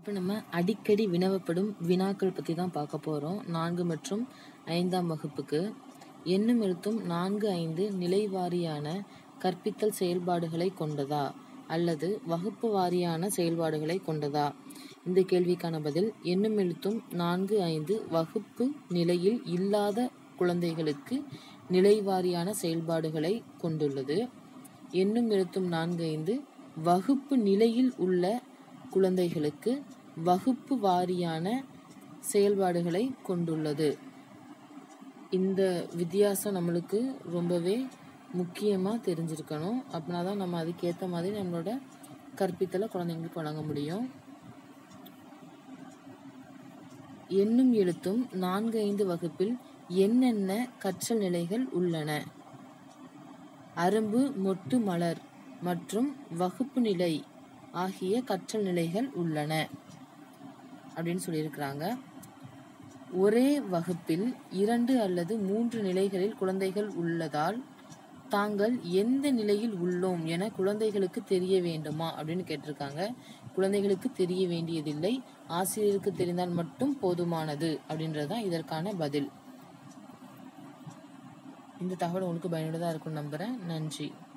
இப்போ நம்ம அடிக்கடி வினவப்படும் வினாக்கள் பற்றி தான் பார்க்க போகிறோம் நான்கு மற்றும் ஐந்தாம் வகுப்புக்கு எண்ணும் எழுத்தும் நான்கு ஐந்து நிலை வாரியான கற்பித்தல் செயல்பாடுகளை கொண்டதா அல்லது வகுப்பு வாரியான செயல்பாடுகளை கொண்டதா இந்த கேள்விக்கான பதில் எண்ணும் எழுத்தும் நான்கு ஐந்து வகுப்பு நிலையில் இல்லாத குழந்தைகளுக்கு நிலை வாரியான செயல்பாடுகளை கொண்டுள்ளது எண்ணும் எழுத்தும் நான்கு ஐந்து வகுப்பு நிலையில் உள்ள குழந்தைகளுக்கு வகுப்பு வாரியான செயல்பாடுகளை கொண்டுள்ளது இந்த வித்தியாசம் நம்மளுக்கு ரொம்பவே முக்கியமாக தெரிஞ்சிருக்கணும் அப்படின்னா தான் நம்ம அதுக்கேற்ற மாதிரி நம்மளோட கற்பித்தலை குழந்தைங்களுக்கு வழங்க முடியும் எண்ணும் எழுத்தும் நான்கு ஐந்து வகுப்பில் என்னென்ன கற்றல் நிலைகள் உள்ளன அரும்பு மொட்டு மலர் மற்றும் வகுப்பு நிலை ஆகிய கற்றல் நிலைகள் உள்ளன அப்படின்னு சொல்லியிருக்கிறாங்க ஒரே வகுப்பில் இரண்டு அல்லது மூன்று நிலைகளில் குழந்தைகள் உள்ளதால் தாங்கள் எந்த நிலையில் உள்ளோம் என குழந்தைகளுக்கு தெரிய வேண்டுமா அப்படின்னு கேட்டிருக்காங்க குழந்தைகளுக்கு தெரிய வேண்டியதில்லை ஆசிரியருக்கு தெரிந்தால் மட்டும் போதுமானது அப்படின்றது தான் இதற்கான பதில் இந்த தகவல் உங்களுக்கு பயனுள்ளதாக இருக்கும்னு நம்புகிறேன் நன்றி